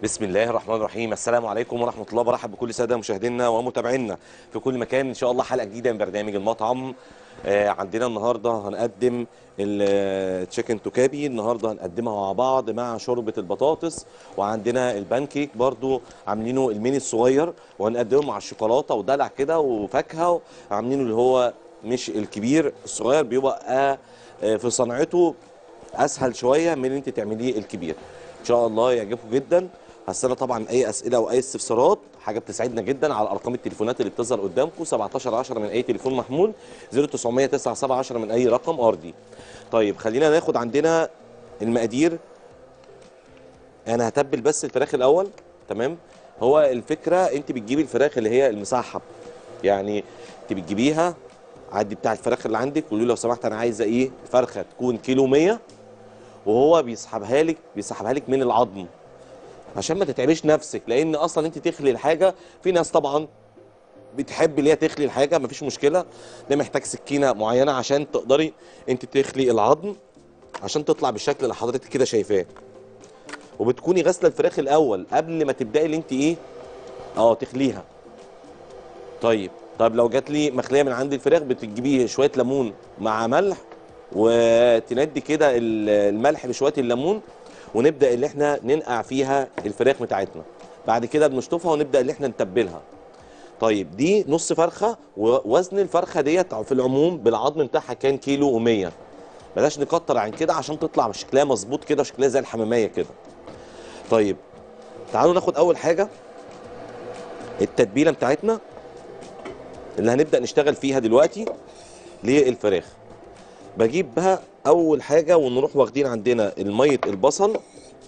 بسم الله الرحمن الرحيم السلام عليكم ورحمه الله برحب بكل ساده مشاهدينا ومتابعينا في كل مكان ان شاء الله حلقه جديده من برنامج المطعم آه عندنا النهارده هنقدم التشيكن توكابي النهارده هنقدمها مع بعض مع شوربه البطاطس وعندنا البانكيك برضو عاملينه الميني الصغير وهنقدمه مع الشوكولاته ودلع كده وفاكهه عاملينه اللي هو مش الكبير الصغير بيبقى آه في صنعته اسهل شويه من ان انت تعمليه الكبير ان شاء الله يعجبكم جدا هستنى طبعا اي اسئله او اي استفسارات حاجه بتسعدنا جدا على ارقام التليفونات اللي بتظهر قدامكم 17 10 من اي تليفون محمول 0900 97 10 من اي رقم ارضي طيب خلينا ناخد عندنا المقادير انا هتبل بس الفراخ الاول تمام هو الفكره انت بتجيبي الفراخ اللي هي المسحب يعني انت بتجيبيها عدي بتاع الفراخ اللي عندك قولي له لو سمحت انا عايزه ايه فرخه تكون كيلو 100 وهو بيسحبها لك بيسحبها لك من العظم عشان ما تتعبيش نفسك لان اصلا انت تخلي الحاجه في ناس طبعا بتحب اللي هي تخلي الحاجه مفيش مشكله ده محتاج سكينه معينه عشان تقدري انت تخلي العظم عشان تطلع بالشكل اللي حضرتك كده شايفاه وبتكوني غاسله الفراخ الاول قبل ما تبداي اللي انت ايه اه تخليها طيب طب لو جات لي مخليه من عند الفراخ بتجيبيه شويه ليمون مع ملح وتندي كده الملح بشويه الليمون ونبدا اللي احنا ننقع فيها الفراخ بتاعتنا بعد كده بنشطفها ونبدا اللي احنا نتبلها طيب دي نص فرخه ووزن الفرخه ديت في العموم بالعظم بتاعها كان كيلو و100 بلاش نكتر عن كده عشان تطلع شكلها مظبوط كده شكلها زي الحماميه كده طيب تعالوا ناخد اول حاجه التتبيله بتاعتنا اللي هنبدا نشتغل فيها دلوقتي للفراخ بجيب بقى اول حاجه ونروح واخدين عندنا الميه البصل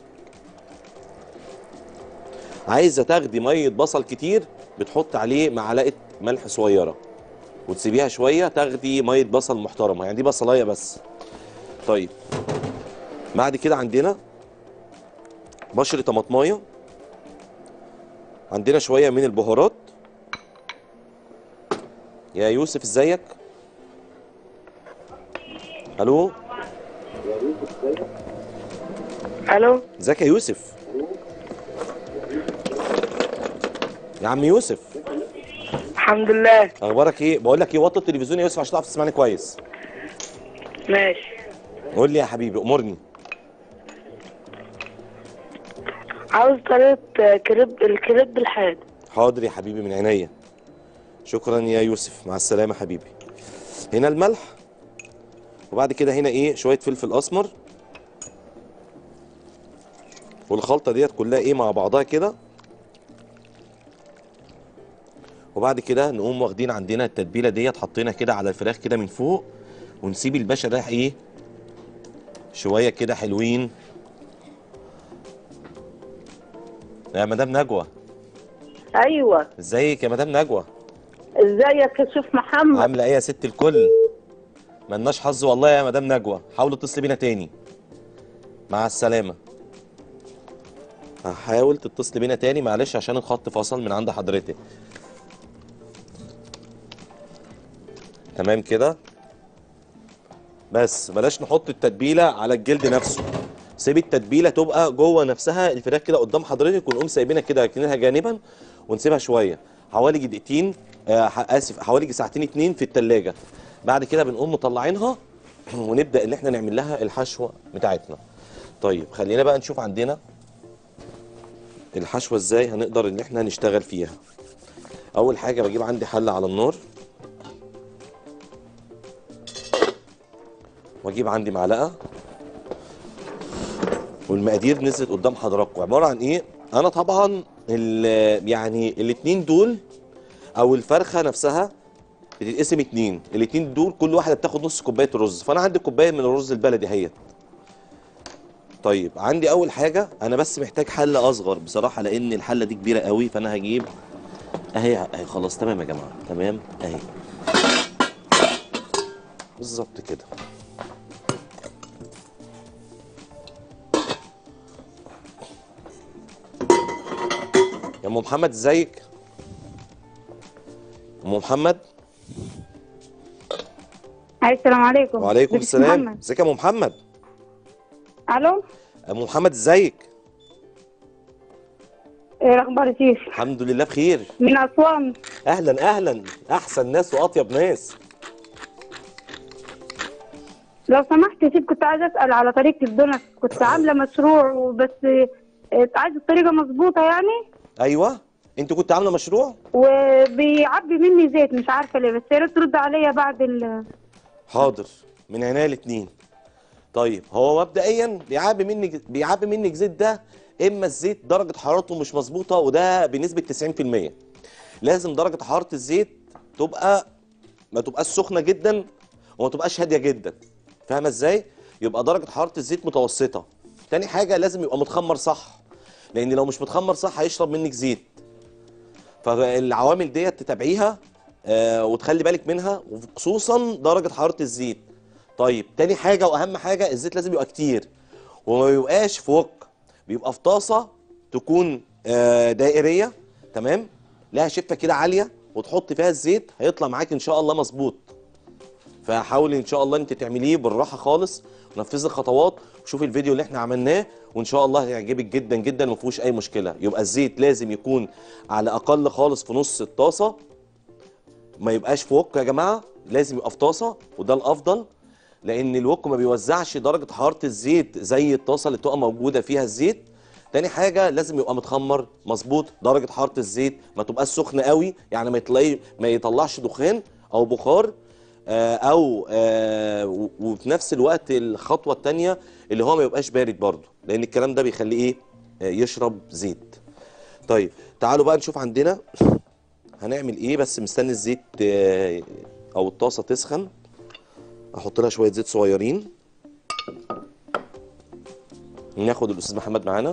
عايزه تاخدي ميه بصل كتير بتحط عليه معلقه ملح صغيره وتسيبيها شويه تاخدي ميه بصل محترمه يعني دي بصلايه بس طيب بعد كده عندنا بشر طماطمايه عندنا شويه من البهارات يا يوسف ازيك الو الو ازيك يا يوسف يا عم يوسف الحمد لله اخبارك ايه بقول لك ايه وطي التلفزيون يا يوسف عشان تعرف تسمعني كويس ماشي قول لي يا حبيبي امرني عاوز طريقة كريب الكريب الحاد حاضر يا حبيبي من عينيا شكرا يا يوسف مع السلامه حبيبي هنا الملح وبعد كده هنا ايه شويه فلفل اسمر والخلطه ديت كلها ايه مع بعضها كده وبعد كده نقوم واخدين عندنا التتبيله ديت حطينا كده على الفراخ كده من فوق ونسيب الباشا ده ايه شويه كده حلوين يا مدام نجوى ايوه ازيك يا مدام نجوى ازيك يا شيخ محمد عامله ايه يا ست الكل ملناش حظ والله يا مدام نجوى حاولوا اتصلي بينا تاني مع السلامه هحاول تتصلي بينا تاني معلش عشان الخط فصل من عند حضرتك تمام كده بس بلاش نحط التتبيله على الجلد نفسه سيب التتبيله تبقى جوه نفسها الفراخ كده قدام حضرتك ونقوم سايبينها كده راكنينها جانبا ونسيبها شويه حوالي دقيقتين آه اسف حوالي ساعتين اتنين في التلاجة بعد كده بنقوم مطلعينها ونبدا ان احنا نعمل لها الحشوه بتاعتنا طيب خلينا بقى نشوف عندنا الحشوه ازاي هنقدر ان احنا نشتغل فيها اول حاجه بجيب عندي حله على النار واجيب عندي معلقه والمقادير نزلت قدام حضراتكم عباره عن ايه انا طبعا ال- يعني الاتنين دول او الفرخه نفسها بتتقسم اتنين الاتنين دول كل واحده بتاخد نص كوبايه رز فانا عندي كوبايه من الرز البلدي اهيت طيب عندي اول حاجه انا بس محتاج حله اصغر بصراحه لان الحله دي كبيره قوي فانا هجيب اهي اهي خلاص تمام يا جماعه تمام اهي بالظبط كده يا ام محمد ازيك ام محمد السلام عليكم وعليكم ازيك يا السلام محمد؟ ازيك يا ام محمد الو ام محمد ازيك ايه اخبار شيف الحمد لله بخير من اسوان اهلا اهلا احسن ناس واطيب ناس لو سمحت يا شيف كنت عايزه اسال على طريقه الدونت كنت عامله مشروع وبس آه، عايزه الطريقه مظبوطه يعني ايوه انت كنت عامله مشروع وبيعبي مني زيت مش عارفه ليه بس يا ريت ترد عليا بعد ال حاضر من عينيا الاثنين طيب هو مبدئيا بيعبي منك بيعبي منك زيت ده اما الزيت درجه حرارته مش مظبوطه وده بنسبه 90% لازم درجه حراره الزيت تبقى ما تبقاش سخنه جدا وما تبقاش هاديه جدا فاهمه ازاي يبقى درجه حراره الزيت متوسطه تاني حاجه لازم يبقى متخمر صح لان لو مش متخمر صح هيشرب منك زيت فالعوامل ديت تتابعيها آه وتخلي بالك منها وخصوصا درجه حراره الزيت طيب تاني حاجه واهم حاجه الزيت لازم يبقى كتير وما يبقاش في وك بيبقى في طاسه تكون آه دائريه تمام لها شفه كده عاليه وتحط فيها الزيت هيطلع معاك ان شاء الله مظبوط فحاولي ان شاء الله انت تعمليه بالراحه خالص ونفذي الخطوات وشوفي الفيديو اللي احنا عملناه وان شاء الله هيعجبك جدا جدا وما فيهوش اي مشكله يبقى الزيت لازم يكون على اقل خالص في نص الطاسه ما يبقاش في وك يا جماعه لازم يبقى في طاسه وده الافضل لان الوك ما بيوزعش درجه حراره الزيت زي الطاسه اللي تبقى موجوده فيها الزيت تاني حاجه لازم يبقى متخمر مظبوط درجه حراره الزيت ما تبقاش سخنه قوي يعني ما يطلعي ما يطلعش دخان او بخار آه، او آه، و- وفي نفس الوقت الخطوه الثانيه اللي هو ما يبقاش بارد برضه لان الكلام ده بيخليه ايه آه، يشرب زيت طيب تعالوا بقى نشوف عندنا هنعمل ايه بس مستني الزيت آه، او الطاسه تسخن احط لها شويه زيت صغيرين ناخد الاستاذ محمد معانا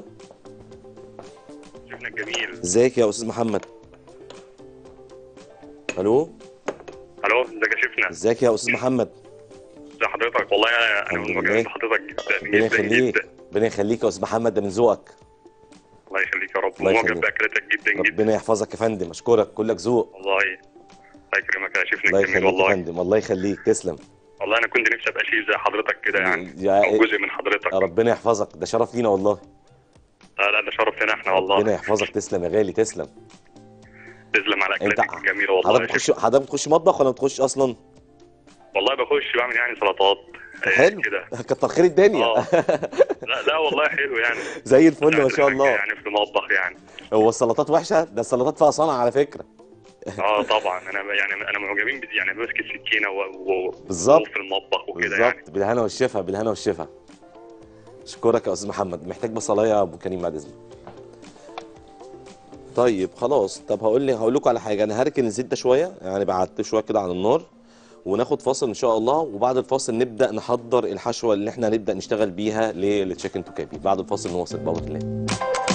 شفنا الجميل ازيك يا استاذ محمد الو الو ازيك يا شفنا ازيك يا استاذ محمد ازي حضرتك والله انا الحمد معجب لله. بحضرتك جدا ربنا جدا يخليك جدا ربنا يخليك يا استاذ محمد ده من ذوقك الله يخليك يا رب الله معجب يخليك. باكلتك جدا جدا ربنا يحفظك يا فندم اشكرك كلك ذوق والله الله يكرمك يا شفنا الله الجميل يخليك يا والله فندم الله يخليك تسلم والله انا كنت نفسي ابقى شيف زي حضرتك كده يعني يا- او جزء من حضرتك ربنا يحفظك ده شرف لينا والله لا لا ده شرف لنا احنا ربنا والله يحفظك تسلم يا غالي تسلم تسلم على انت اكلتك الجميله والله حضرتك يا بتخش شيف. حضرتك بتخش مطبخ ولا ما بتخش اصلا والله بخش بعمل يعني سلطات آه، حلو كده كتر خير الدنيا اه لا لا والله حلو يعني زي الفل ما بساعد شاء الحاجة الله يعني في المطبخ يعني هو السلطات وحشه ده السلطات فيها صنعه على فكره اه طبعا انا يعني انا معجبين بد- يعني ماسك السكينه و... و... بالظبط. وفي المطبخ وكده يعني بالظبط بالهنا والشفا بالهنا والشفا اشكرك يا استاذ محمد محتاج بصلايه يا ابو كريم بعد اذنك طيب خلاص طب هقول لي هقول لكم على حاجه انا هركن الزيت ده شويه يعني بعدت شويه كده على النار وناخد فاصل ان شاء الله وبعد الفاصل نبدا نحضر الحشوه اللي احنا هنبدا نشتغل بيها للتشيكن توكابي بعد الفاصل نواصل بامر الله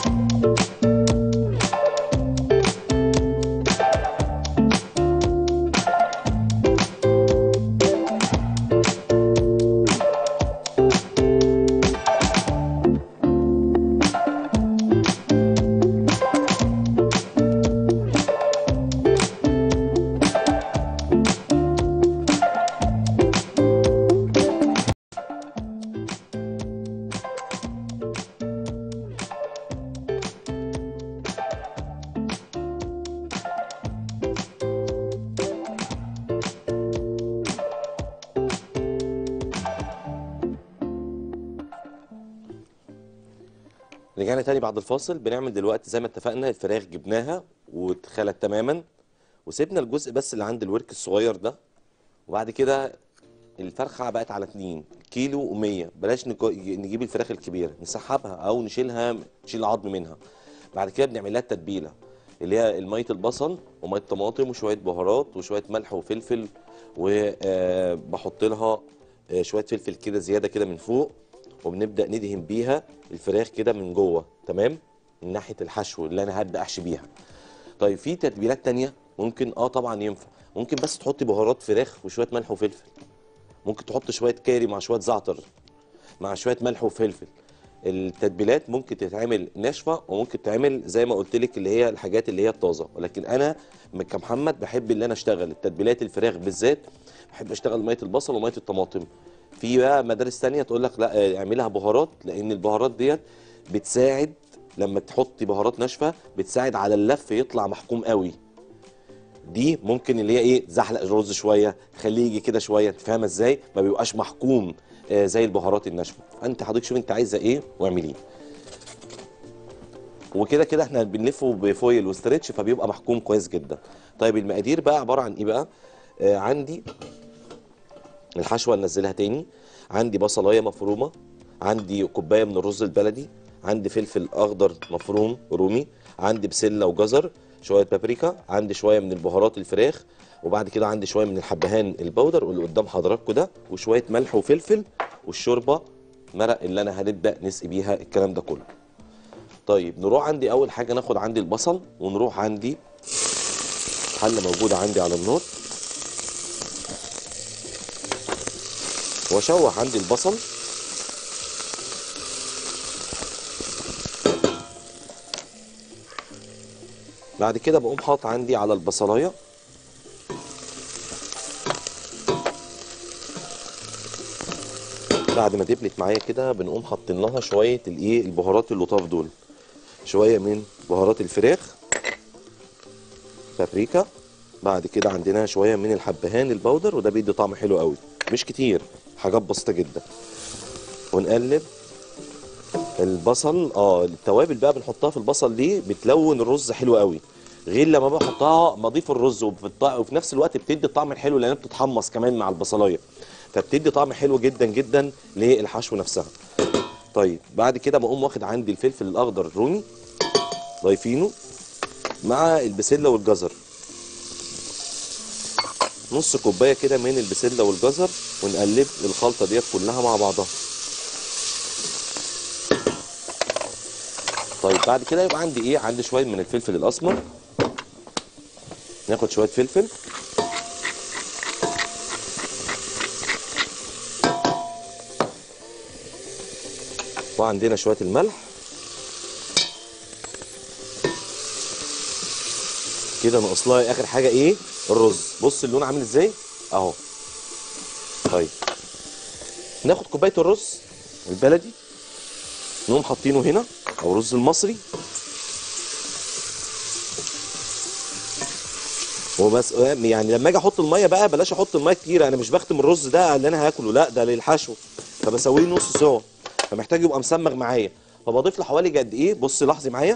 رجعنا تاني بعد الفاصل بنعمل دلوقتي زي ما اتفقنا الفراخ جبناها واتخلت تماما وسيبنا الجزء بس اللي عند الورك الصغير ده وبعد كده الفرخه بقت على 2 كيلو و100 بلاش نكو- نجيب الفراخ الكبيره نسحبها او نشيلها نشيل العظم منها بعد كده بنعمل لها التتبيله اللي هي الميه البصل وميه طماطم وشويه بهارات وشويه ملح وفلفل وبحط لها آه، شويه فلفل كده زياده كده من فوق وبنبدا ندهن بيها الفراخ كده من جوه تمام من ناحيه الحشو اللي انا هبدا احشي بيها طيب في تتبيلات تانية ممكن اه طبعا ينفع ممكن بس تحطي بهارات فراخ وشويه ملح وفلفل ممكن تحط شويه كاري مع شويه زعتر مع شويه ملح وفلفل التتبيلات ممكن تتعمل ناشفه وممكن تتعمل زي ما قلت لك اللي هي الحاجات اللي هي الطازه ولكن انا م- كمحمد بحب ان انا اشتغل التتبيلات الفراخ بالذات بحب اشتغل ميه البصل وميه الطماطم في بقى مدارس تانية تقول لك لا آه، اعملها بهارات لان البهارات ديت بتساعد لما تحطي بهارات ناشفه بتساعد على اللف يطلع محكوم قوي دي ممكن اللي هي ايه زحلق الرز شويه خليه يجي كده شويه انت فاهمه ازاي ما بيبقاش محكوم آه زي البهارات الناشفه فانت حضرتك شوف انت عايزه ايه واعمليه وكده كده احنا بنلفه بفويل وستريتش فبيبقى محكوم كويس جدا طيب المقادير بقى عباره عن ايه بقى آه عندي الحشوه ننزلها تاني عندي بصلايه مفرومه عندي كوبايه من الرز البلدي عندي فلفل اخضر مفروم رومي عندي بسله وجزر شويه بابريكا عندي شويه من البهارات الفراخ وبعد كده عندي شويه من الحبهان البودر واللي قدام حضراتكم ده وشويه ملح وفلفل والشوربه مرق اللي انا هنبدا نسقي بيها الكلام ده كله طيب نروح عندي اول حاجه ناخد عندي البصل ونروح عندي حله موجوده عندي على النار واشوح عندي البصل بعد كده بقوم حاطط عندي على البصلايه بعد ما دبلت معايا كده بنقوم حاطين لها شويه الايه البهارات اللطاف دول شويه من بهارات الفراخ بابريكا بعد كده عندنا شويه من الحبهان البودر وده بيدي طعم حلو قوي مش كتير حاجات بسيطه جدا ونقلب البصل اه التوابل بقى بنحطها في البصل دي بتلون الرز حلو قوي غير لما بحطها بضيف الرز وبالط- وفي نفس الوقت بتدي الطعم الحلو لانها بتتحمص كمان مع البصلايه فبتدي طعم حلو جدا جدا للحشو نفسها طيب بعد كده بقوم واخد عندي الفلفل الاخضر الرومي ضايفينه مع البسله والجزر نص كوبايه كده من البسله والجزر ونقلب الخلطه ديت كلها مع بعضها طيب بعد كده يبقى عندي ايه عندي شويه من الفلفل الاسمر ناخد شويه فلفل وعندنا شويه الملح كده ناقص لها اخر حاجه ايه الرز بص اللون عامل ازاي اهو طيب ناخد كوبايه الرز البلدي نقوم حاطينه هنا او الرز المصري وبس يعني لما اجي احط الميه بقى بلاش احط الميه كتير انا مش بختم الرز ده اللي انا هاكله لا ده للحشو فبسويه نص سوا فمحتاج يبقى مسمغ معايا فبضيف له حوالي قد ايه بص لاحظي معايا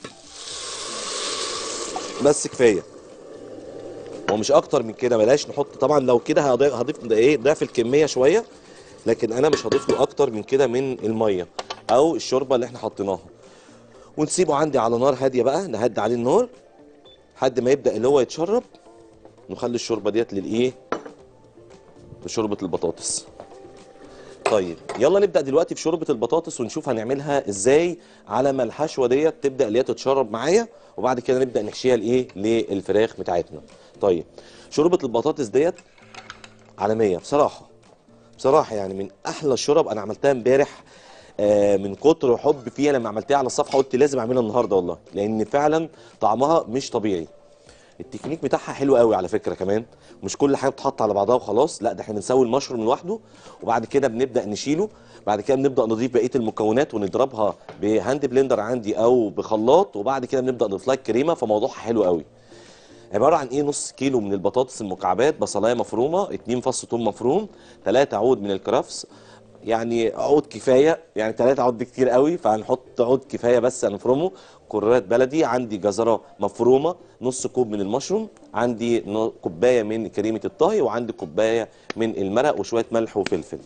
بس كفايه هو مش اكتر من كده بلاش نحط طبعا لو كده هضيف هضيف ده ايه ضعف الكميه شويه لكن انا مش هضيف له اكتر من كده من الميه او الشوربه اللي احنا حطيناها ونسيبه عندي على نار هاديه بقى نهدي عليه النار لحد ما يبدا اللي هو يتشرب نخلي الشوربه ديت للايه لشوربه البطاطس طيب يلا نبدا دلوقتي في شوربه البطاطس ونشوف هنعملها ازاي على ما الحشوه ديت تبدا اللي هي تتشرب معايا وبعد كده نبدا نحشيها لايه للفراخ بتاعتنا طيب شوربه البطاطس ديت عالميه بصراحه بصراحه يعني من احلى الشرب انا عملتها امبارح آه، من كتر حب فيها لما عملتها على الصفحه قلت لازم اعملها النهارده والله لان فعلا طعمها مش طبيعي التكنيك بتاعها حلو قوي على فكره كمان مش كل حاجه بتتحط على بعضها وخلاص لا ده احنا بنسوي المشروم لوحده وبعد كده بنبدا نشيله بعد كده بنبدا نضيف بقيه المكونات ونضربها بهاند بلندر عندي او بخلاط وبعد كده بنبدا نضيف لها الكريمه فموضوعها حلو قوي عباره عن ايه نص كيلو من البطاطس المكعبات بصلايه مفرومه اتنين فص ثوم مفروم ثلاثة عود من الكرفس يعني عود كفايه يعني ثلاثة عود دي كتير قوي فهنحط عود كفايه بس هنفرمه كرات بلدي عندي جزره مفرومه نص كوب من المشروم عندي ن- كوبايه من كريمه الطهي وعندي كوبايه من المرق وشويه ملح وفلفل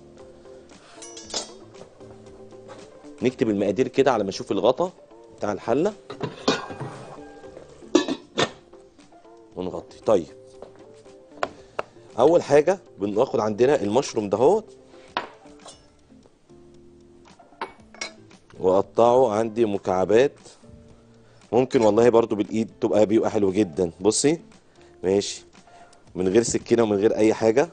نكتب المقادير كده على ما اشوف الغطا بتاع الحله ونغطي طيب اول حاجه بناخد عندنا المشروم دهوت واقطعه عندي مكعبات ممكن والله برضو بالايد تبقى بيبقى حلو جدا بصي ماشي من غير سكينه ومن غير اي حاجه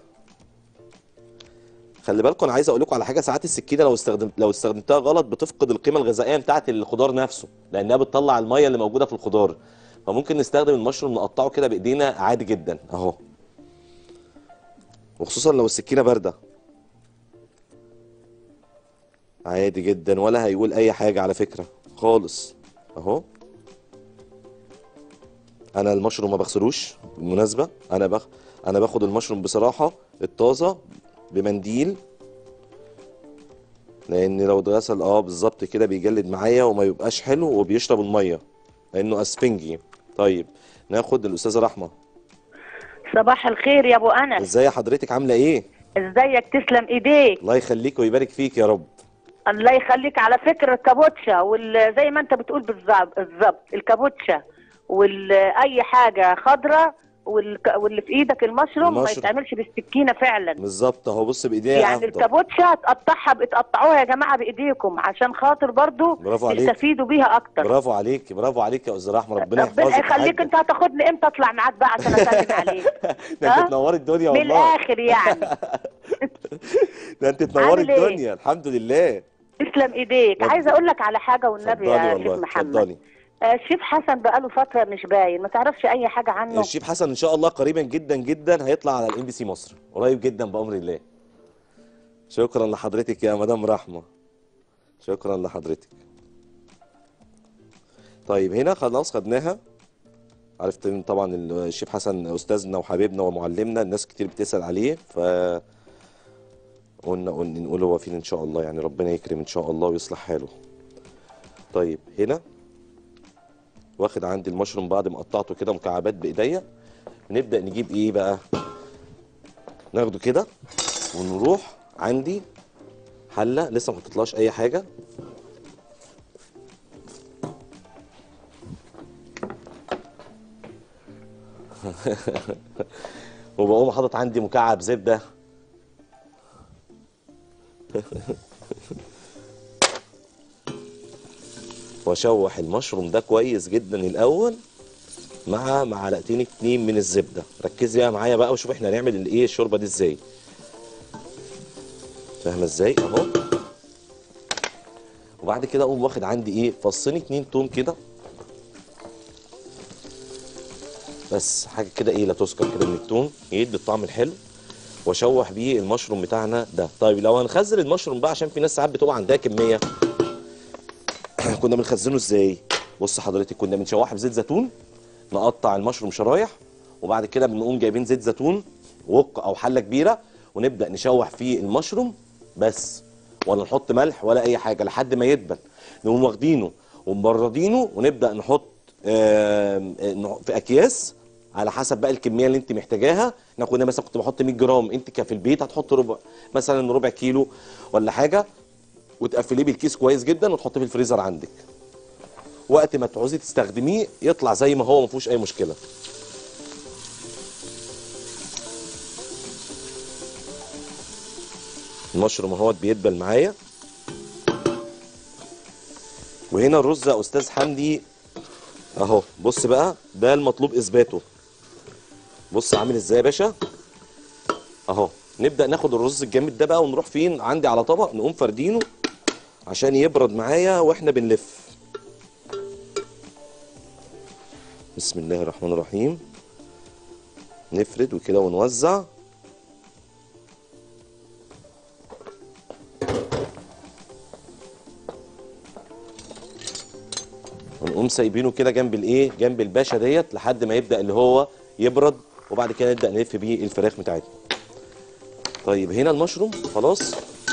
خلي بالكم انا عايز اقول لكم على حاجه ساعات السكينه لو استخدمت لو استخدمتها غلط بتفقد القيمه الغذائيه بتاعه الخضار نفسه لانها بتطلع الميه اللي موجوده في الخضار فممكن نستخدم المشروم نقطعه كده بايدينا عادي جدا اهو وخصوصا لو السكينه بارده عادي جدا ولا هيقول اي حاجه على فكره خالص اهو انا المشروم ما بغسلوش بالمناسبه انا بخ... انا باخد المشروم بصراحه الطازه بمنديل لان لو اتغسل اه بالظبط كده بيجلد معايا وما يبقاش حلو وبيشرب الميه لانه اسفنجي طيب ناخد الاستاذه رحمه صباح الخير يا ابو انس ازاي حضرتك عامله ايه ازيك تسلم ايديك الله يخليك ويبارك فيك يا رب الله يخليك على فكره الكابوتشا وزي ما انت بتقول بالظبط بالظبط الكابوتشا واي حاجه خضراء والك- واللي في ايدك المشروم ما المشروم. يتعملش بالسكينه فعلا بالظبط اهو بص بايديها يعني أفضل. الكابوتشا تقطعها بتقطعوها يا جماعه بايديكم عشان خاطر برضو برافو عليك. تستفيدوا بيها اكتر برافو عليك برافو عليك يا استاذ رحمه ربنا ربنا يحفظك يا يخليك حاجة. انت هتاخدني امتى اطلع معاك بقى عشان اسلم عليك ده انت ها؟ تنوري الدنيا من والله الاخر يعني ده انت تنوري عامل ايه؟ الدنيا الحمد لله تسلم ايديك رب- عايزه اقول لك على حاجه والنبي اتفضلي يا شيخ والله محمد اتفضلي آه، الشيف حسن بقاله فترة مش باين ما تعرفش أي حاجة عنه الشيف حسن ان شاء الله قريبا جدا جدا هيطلع على الام بي سي مصر قريب جدا بامر الله شكرا لحضرتك يا مدام رحمه شكرا لحضرتك طيب هنا خلاص خدناها عرفت إن طبعا الشيف حسن استاذنا وحبيبنا ومعلمنا الناس كتير بتسال عليه ف قلنا قلنا نقول هو فين ان شاء الله يعني ربنا يكرم ان شاء الله ويصلح حاله طيب هنا واخد عندي المشروم بعد ما قطعته كده مكعبات بايديا نبدا نجيب ايه بقى ناخده كده ونروح عندي حله لسه ما حطيتلهاش اي حاجه وبقوم حاطط عندي مكعب زبده واشوح المشروم ده كويس جدا الاول مع معلقتين اتنين من الزبده ركزي بقى معايا بقى وشوف احنا هنعمل الايه الشوربه دي ازاي فاهمه ازاي اهو وبعد كده اقوم واخد عندي ايه فصين اتنين توم كده بس حاجه كده ايه لا تذكر كده من التوم يدي الطعم الحلو واشوح بيه المشروم بتاعنا ده طيب لو هنخزن المشروم بقى عشان في ناس ساعات بتبقى عندها كميه كنا بنخزنه ازاي بص حضرتك كنا بنشوحه بزيت زيتون نقطع المشروم شرايح وبعد كده بنقوم جايبين زيت زيتون وق او حله كبيره ونبدا نشوح فيه المشروم بس ولا نحط ملح ولا اي حاجه لحد ما يدبل نقوم واخدينه ومبردينه ونبدا نحط آم، آه، في اكياس على حسب بقى الكميه اللي انت محتاجاها احنا كنا مثلا كنت بحط 100 جرام انت كفي البيت هتحط ربع مثلا ربع كيلو ولا حاجه وتقفليه بالكيس كويس جدا وتحطيه في الفريزر عندك وقت ما تعوزي تستخدميه يطلع زي ما هو ما فيهوش اي مشكله المشروم اهوت بيدبل معايا وهنا الرز يا استاذ حمدي اهو بص بقى ده المطلوب اثباته بص عامل ازاي يا باشا اهو نبدا ناخد الرز الجامد ده بقى ونروح فين عندي على طبق نقوم فردينه عشان يبرد معايا واحنا بنلف بسم الله الرحمن الرحيم نفرد وكده ونوزع ونقوم سايبينه كده جنب الايه جنب الباشا ديت لحد ما يبدا اللي هو يبرد وبعد كده نبدا نلف بيه الفراخ بتاعتنا طيب هنا المشروم خلاص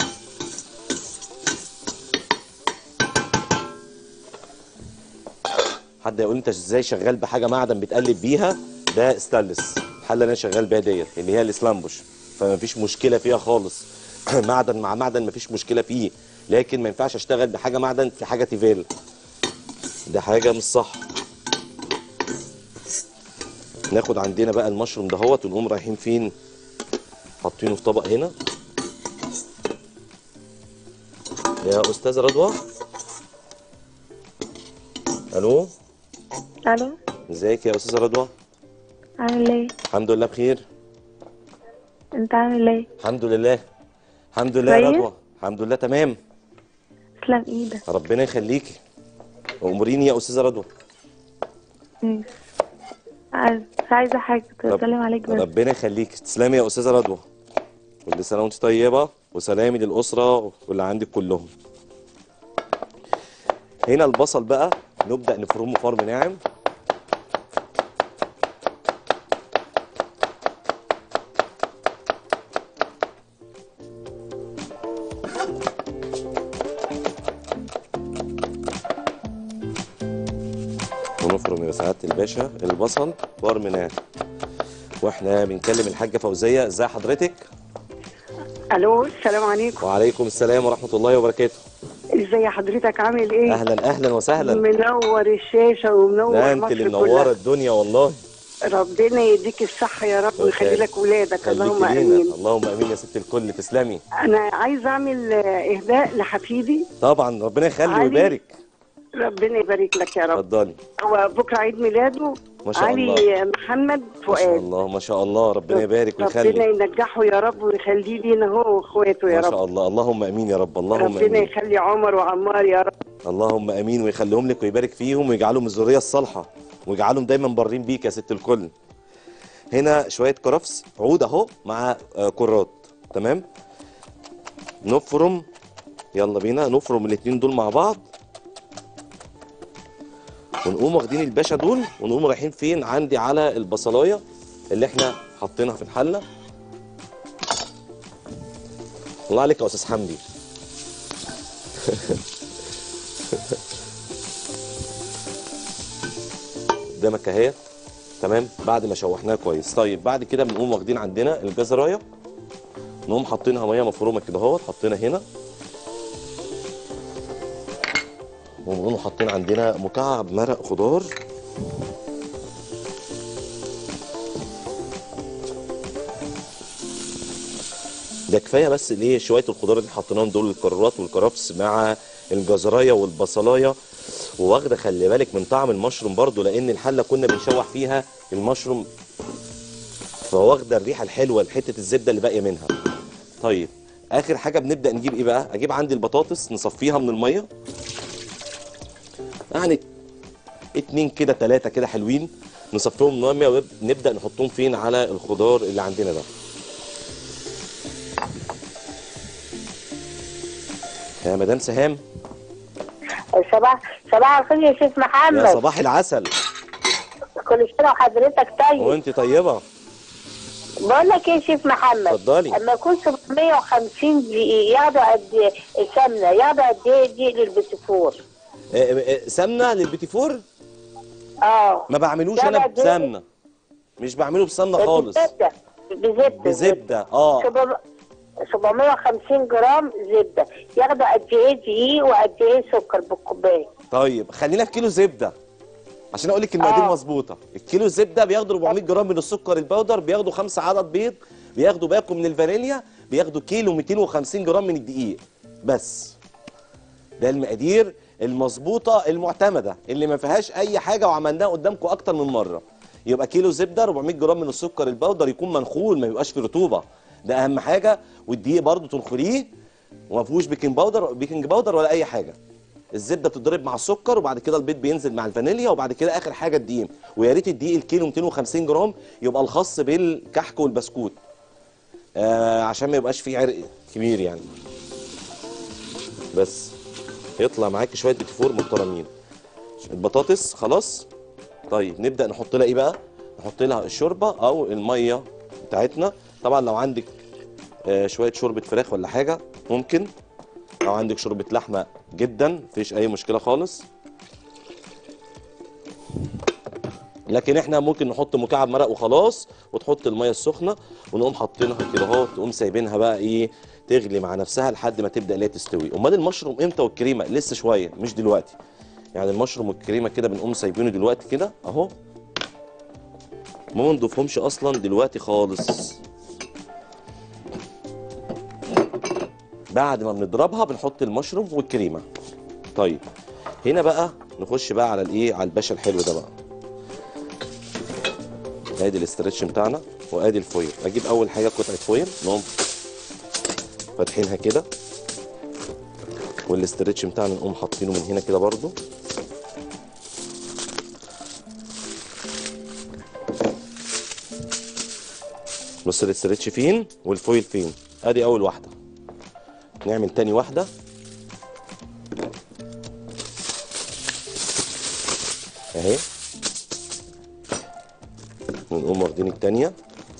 حد يقول انت ازاي شغال بحاجه معدن بتقلب بيها ده ستانلس الحله اللي انا شغال بيها ديت اللي هي الاسلامبوش فما فيش مشكله فيها خالص معدن مع معدن ما فيش مشكله فيه لكن ما ينفعش اشتغل بحاجه معدن في حاجه تيفال ده حاجه مش صح ناخد عندنا بقى المشروم دهوت ونقوم رايحين فين حاطينه في طبق هنا يا استاذه رضوى الو الو ازيك يا استاذه رضوى عامل ايه الحمد لله بخير انت عامل ايه الحمد لله الحمد لله يا كويس؟ رضوى الحمد لله تمام تسلم ايدك ربنا يخليكي اموريني يا استاذه رضوى مم. عايز مش عايزه حاجه كنت رب- بسلم عليك بس ربنا يخليك تسلمي يا استاذه رضوى كل سنه وانت طيبه وسلامي للاسره واللي عندك كلهم هنا البصل بقى نبدا نفرمه فرم ناعم ونفرم يا سعاده الباشا البصل فرم ناعم واحنا بنكلم الحاجه فوزيه ازي حضرتك الو السلام عليكم وعليكم السلام ورحمه الله وبركاته ازي حضرتك عامل ايه اهلا اهلا وسهلا منور الشاشه ومنور لا انت مصر اللي منوره كلها الدنيا والله ربنا يديك الصحه يا رب ويخلي لك ولادك اللهم خليكي لينا. امين اللهم امين يا ست الكل تسلمي انا عايز اعمل آه، اهداء لحفيدي طبعا ربنا يخلي علي. ويبارك ربنا يبارك لك يا رب اتفضلي هو بكره عيد ميلاده ما شاء علي الله. محمد ما شاء فؤاد الله ما شاء الله ربنا يبارك ربنا ويخلي ينجحه يا رب ويخليه لينا هو واخواته يا ما رب شاء الله اللهم امين يا رب اللهم ربنا امين يخلي عمر وعمار يا رب اللهم امين ويخليهم لك ويبارك فيهم ويجعلهم الذريه الصالحه ويجعلهم دايما بارين بيك يا ست الكل هنا شويه كرفس عود اهو مع آه، كرات تمام نفرم يلا بينا نفرم الاتنين دول مع بعض ونقوم واخدين الباشا دول ونقوم رايحين فين عندي على البصلايه اللي احنا حاطينها في الحله الله عليك يا استاذ حمدي قدامك اهي تمام بعد ما شوحناها كويس طيب بعد كده بنقوم واخدين عندنا الجزرايه نقوم حاطينها ميه مفرومه كده اهوت حاطينها هنا ونقوم حاطين عندنا مكعب مرق خضار ده كفايه بس ليه شويه الخضار اللي حطيناهم دول الكرات والكرفس مع الجزرايه والبصلايه وواخده خلي بالك من طعم المشروم برضو لان الحله كنا بنشوح فيها المشروم فواخده الريحه الحلوه حته الزبده اللي باقيه منها طيب اخر حاجه بنبدا نجيب ايه بقى اجيب عندي البطاطس نصفيها من الميه يعني اتنين كده تلاتة كده حلوين نصفيهم من الميه ونبدا نحطهم فين على الخضار اللي عندنا ده يا مدام سهام صباح صباح الخير يا شيخ يا محمد صباح العسل كل سنه وحضرتك طيب وانت طيبه بقول لك ايه يا شيف محمد اتفضلي. اما يكون 750 دقيق ياخدوا قد ايه سمنه ياخدوا قد ايه دقيق للبتفور آه، آه، سمنه للبيتي فور اه ما بعملوش ده انا بقى دقيق. بسمنه مش بعمله بسمنه خالص بزبده بزبده بزبده اه سبع- 750 جرام زبده ياخدوا قد ايه دقيق وقد ايه سكر بالكوبايه طيب خلينا في كيلو زبده عشان اقول لك المقادير آه. مظبوطه الكيلو الزبده بياخدوا 400 جرام من السكر البودر بياخدوا خمسة عدد بيض بياخدوا باكو من الفانيليا بياخدوا كيلو 250 جرام من الدقيق بس ده المقادير المظبوطه المعتمده اللي ما فيهاش اي حاجه وعملناها قدامكم اكتر من مره يبقى كيلو زبده 400 جرام من السكر البودر يكون منخول ما يبقاش فيه رطوبه ده اهم حاجه والدقيق برضو تنخليه وما فيهوش بيكنج باودر بيكنج باودر ولا اي حاجه الزبده بتضرب مع السكر وبعد كده البيض بينزل مع الفانيليا وبعد كده اخر حاجه الدقيق ويا ريت الدقيق الكيلو 250 جرام يبقى الخاص بالكحك والبسكوت آه عشان ما يبقاش فيه عرق كبير يعني بس يطلع معاكي شويه بيتي فور محترمين البطاطس خلاص طيب نبدا نحط لها ايه بقى نحط لها الشوربه او الميه بتاعتنا طبعا لو عندك آه شويه شوربه فراخ ولا حاجه ممكن لو عندك شوربه لحمه جدا مفيش اي مشكله خالص لكن احنا ممكن نحط مكعب مرق وخلاص وتحط الميه السخنه ونقوم حاطينها كده اهو تقوم سايبينها بقى ايه تغلي مع نفسها لحد ما تبدا اللي هي تستوي امال المشروم امتى والكريمه لسه شويه مش دلوقتي يعني المشروم والكريمه كده بنقوم سايبينه دلوقتي كده اهو ما نضيفهمش اصلا دلوقتي خالص بعد ما بنضربها بنحط المشروم والكريمه طيب هنا بقى نخش بقى على الايه على الباشا الحلو ده بقى ادي الاسترتش بتاعنا وادي الفويل اجيب اول حاجه قطعه فويل نقوم فاتحينها كده والاسترتش بتاعنا نقوم حاطينه من هنا كده برضو بص الاسترتش فين والفويل فين ادي اول واحده نعمل تاني واحده اهي ونقوم واخدين التانية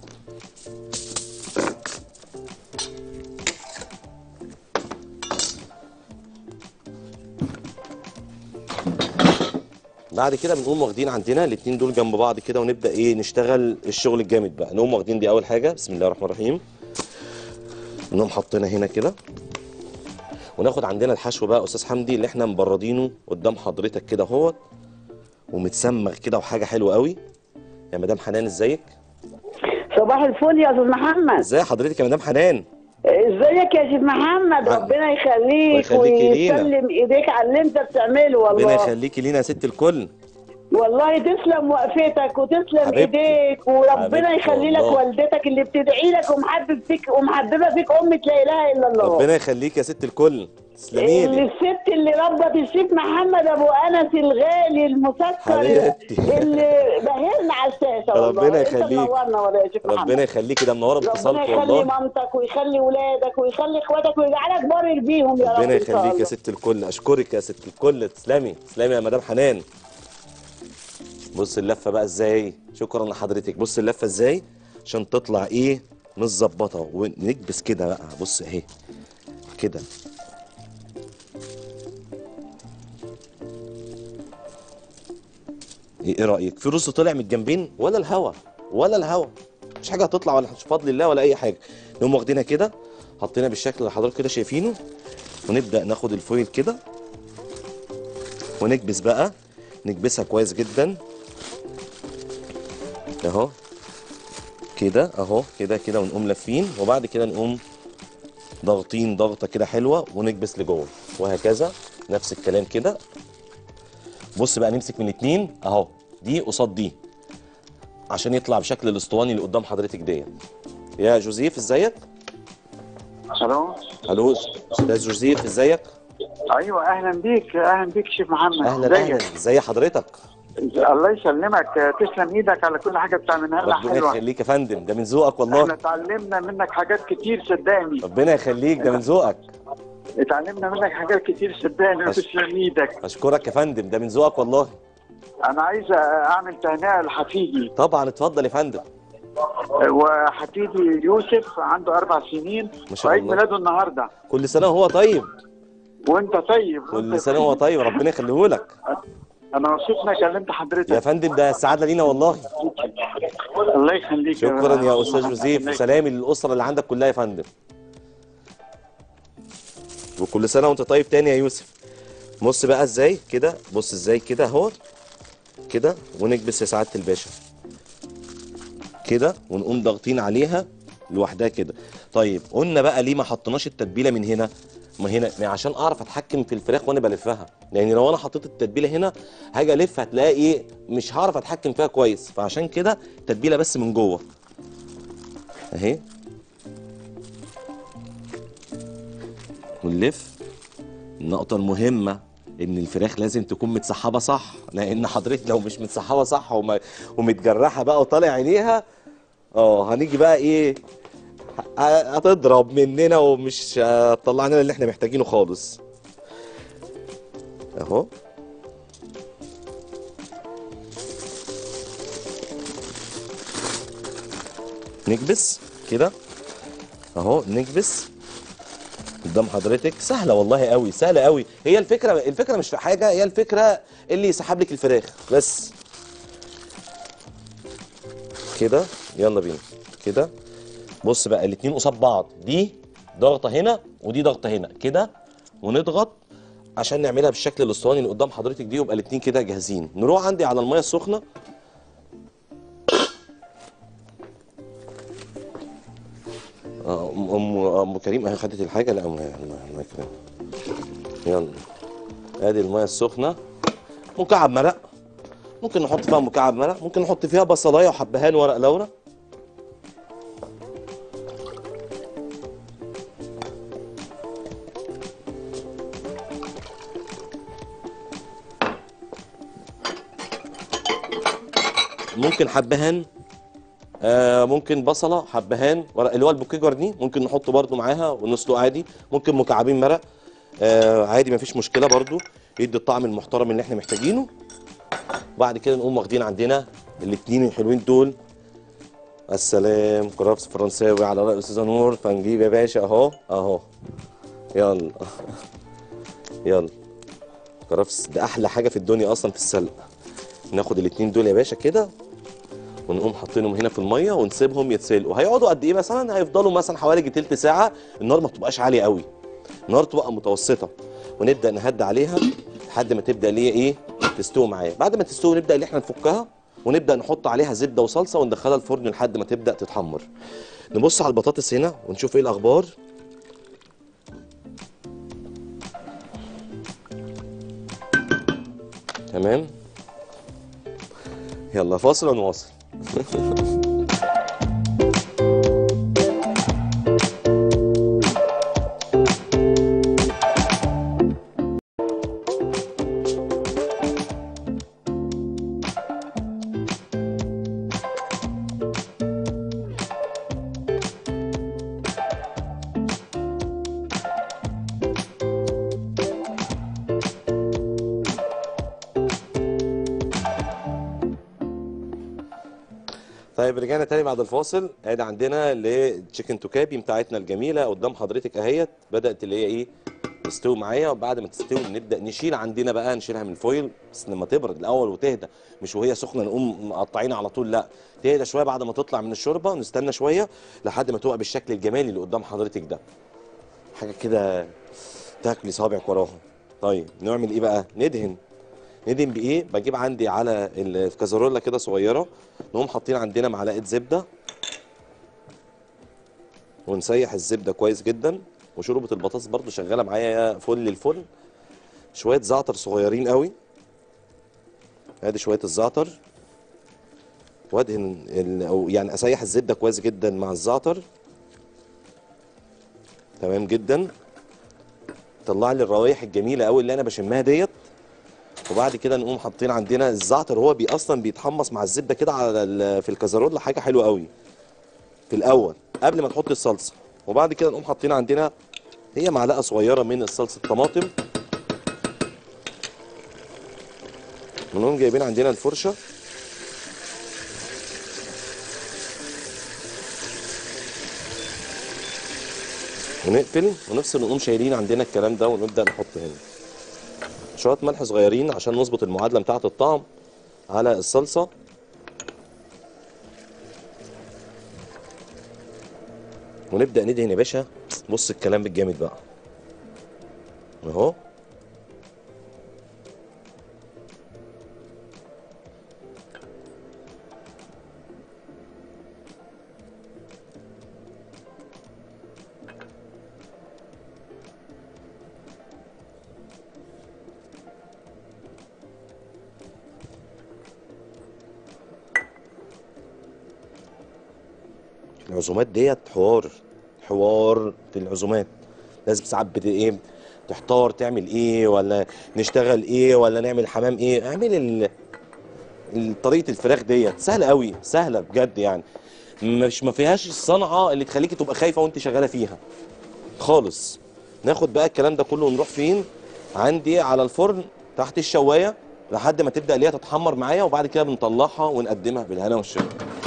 بعد كده بنقوم واخدين عندنا الاتنين دول جنب بعض كده ونبدا ايه نشتغل الشغل الجامد بقى نقوم واخدين دي اول حاجه بسم الله الرحمن الرحيم نقوم حاطينها هنا كده وناخد عندنا الحشو بقى يا استاذ حمدي اللي احنا مبردينه قدام حضرتك كده اهوت ومتسمغ كده وحاجه حلوه قوي يا مدام حنان ازيك صباح الفل يا استاذ محمد ازاي حضرتك يا مدام حنان ازيك يا شيخ محمد ع- ربنا الله يخليك يخليكي لينا. ويسلم ايديك على اللي انت بتعمله ربنا والله يخليكي لينا يا ست الكل والله تسلم وقفتك وتسلم حبيبتي. ايديك وربنا حبيبتي يخلي لك والله. والدتك اللي بتدعي لك ومحبب فيك ومحببه فيك امة لا اله الا الله ربنا يخليك يا ست الكل تسلمي اللي لي الست اللي ربت الشيخ محمد ابو انس الغالي المسكر حبيبتي. اللي بهرنا على الشاشه والله ربنا انت يخليك. منورنا والله يا شيخ محمد ربنا يخليكي ده منوره ربنا باتصالك يخلي والله مامتك ويخلي ولادك ويخلي اخواتك ويجعلك بار بيهم يا رب ربنا إن شاء يخليك يا الله. ست الكل اشكرك يا ست الكل تسلمي تسلمي يا مدام حنان بص اللفه بقى ازاي شكرا لحضرتك بص اللفه ازاي عشان تطلع ايه متظبطه ونكبس كده بقى بص اهي كده ايه إيه رايك في رز طلع من الجنبين ولا الهوا ولا الهوا مش حاجه هتطلع ولا بفضل الله ولا اي حاجه نقوم واخدينها كده حاطينها بالشكل اللي حضرتك كده شايفينه ونبدا ناخد الفويل كده ونكبس بقى نكبسها كويس جدا اهو كده اهو كده كده ونقوم لافين وبعد كده نقوم ضاغطين ضغطه كده حلوه ونكبس لجوه وهكذا نفس الكلام كده بص بقى نمسك من اتنين اهو دي قصاد دي عشان يطلع بشكل الاسطواني اللي قدام حضرتك ديت يا جوزيف ازيك الو الو استاذ جوزيف ازيك ايوه اهلا بيك اهلا بيك شيف محمد اهلا اهلا ازيك؟ ازي حضرتك الله يسلمك تسلم ايدك على كل حاجه بتعملها لنا ربنا حلوه يخليك يا فندم ده من ذوقك احنا والله اتعلمنا منك حاجات كتير صدقني ربنا يخليك ده من ذوقك اتعلمنا منك حاجات كتير صدقني أش- وتسلم ايدك اشكرك يا فندم ده من ذوقك والله انا عايز اعمل تهنئه لحفيدي طبعا اتفضل يا فندم وحفيدي يوسف عنده اربع سنين ما شاء وعيد الله. ميلاده النهارده كل سنه وهو طيب وانت طيب كل وانت سنه وهو طيب ربنا يخليه لك انا مبسوط اني كلمت يا حضرتك فندم ده السعاده لينا والله الله يخليك شكرا يا استاذ محمد. جوزيف وسلامي للاسره اللي عندك كلها يا فندم وكل سنه وانت طيب تاني يا يوسف بص بقى ازاي كده بص ازاي كده اهو كده ونكبس يا سعاده الباشا كده ونقوم ضاغطين عليها لوحدها كده طيب قلنا بقى ليه ما حطيناش التتبيله من هنا ما هنا ما عشان اعرف اتحكم في الفراخ وانا بلفها لان لو انا حطيت التتبيله هنا هاجي الف هتلاقي ايه مش هعرف اتحكم فيها كويس فعشان كده التتبيله بس من جوه اهي ونلف النقطة المهمة إن الفراخ لازم تكون متسحبة صح لأن حضرتك لو مش متسحبة صح وما ومتجرحة بقى وطالع عينيها اه هنيجي بقى إيه ه- هتضرب مننا ومش هتطلع لنا اللي احنا محتاجينه خالص اهو نكبس كده اهو نكبس قدام حضرتك سهله والله قوي سهله قوي هي الفكره الفكره مش في حاجه هي الفكره اللي يسحب لك الفراخ بس كده يلا بينا كده بص بقى الاتنين قصاد بعض دي ضغطه هنا ودي ضغطه هنا كده ونضغط عشان نعملها بالشكل الاسطواني اللي قدام حضرتك دي يبقى الاتنين كده جاهزين نروح عندي على الميه السخنه آه، ام ام ام كريم اهي خدت الحاجه لا ام ام أم كريم يلا ادي الميه السخنه مكعب مرق ممكن نحط فيها مكعب مرق ممكن نحط فيها بصلايه وحبهان ورق لورا ممكن حبهان آه ممكن بصله حبهان ورق اللي هو البوكيه جوردي ممكن نحطه برده معاها ونسلقه عادي ممكن مكعبين مرق آه عادي مفيش مشكله برده يدي الطعم المحترم اللي احنا محتاجينه وبعد كده نقوم واخدين عندنا الاتنين الحلوين دول السلام كرافس فرنساوي على رأي أستاذة نور فنجيب يا باشا أهو أهو يلا يلا كرافس ده أحلى حاجة في الدنيا أصلا في السلق ناخد الاتنين دول يا باشا كده ونقوم حاطينهم هنا في الميه ونسيبهم يتسلقوا هيقعدوا قد ايه مثلا هيفضلوا مثلا حوالي تلت ساعه النار ما بتبقاش عاليه قوي النار تبقى متوسطه ونبدا نهدي عليها لحد ما تبدا اللي هي ايه تستوي معايا بعد ما تستوي نبدا اللي احنا نفكها ونبدا نحط عليها زبده وصلصه وندخلها الفرن لحد ما تبدا تتحمر نبص على البطاطس هنا ونشوف ايه الاخبار تمام يلا فاصل ونواصل طيب رجعنا تاني بعد الفاصل ادي عندنا التشيكن توكابي بتاعتنا الجميله قدام حضرتك اهيت بدات اللي هي ايه تستوي معايا وبعد ما تستوي نبدا نشيل عندنا بقى نشيلها من الفويل بس لما تبرد الاول وتهدى مش وهي سخنه نقوم مقطعينها على طول لا تهدى شويه بعد ما تطلع من الشوربه نستنى شويه لحد ما تبقى بالشكل الجمالي اللي قدام حضرتك ده حاجه كده تاكلي صابعك وراها طيب نعمل ايه بقى ندهن ندهن بايه بجيب عندي على الكازارولا كده صغيره نقوم حاطين عندنا معلقه زبده ونسيح الزبده كويس جدا وشوربه البطاطس برضو شغاله معايا فل الفل شويه زعتر صغيرين قوي ادي شويه الزعتر وادهن ال- او يعني اسيح الزبده كويس جدا مع الزعتر تمام جدا طلع لي الروايح الجميله قوي اللي انا بشمها ديت وبعد كده نقوم حاطين عندنا الزعتر هو بي اصلا بيتحمص مع الزبده كده على ال- في الكازارولا حاجه حلوه قوي في الاول قبل ما تحط الصلصه وبعد كده نقوم حاطين عندنا هي معلقه صغيره من الصلصه الطماطم ونقوم جايبين عندنا الفرشه ونقفل ونفصل ونقوم شايلين عندنا الكلام ده ونبدا نحط هنا شويه ملح صغيرين عشان نظبط المعادله بتاعه الطعم على الصلصه ونبدا ندهن يا باشا بص الكلام الجامد بقى اهو العزومات ديت حوار حوار في العزومات لازم ساعات بت ايه تحتار تعمل ايه ولا نشتغل ايه ولا نعمل حمام ايه اعمل ال... ال- طريقه الفراخ ديت سهله قوي سهله بجد يعني مش ما فيهاش الصنعه اللي تخليكي تبقى خايفه وانت شغاله فيها خالص ناخد بقى الكلام ده كله ونروح فين عندي على الفرن تحت الشوايه لحد ما تبدا اللي هي تتحمر معايا وبعد كده بنطلعها ونقدمها بالهنا والشفا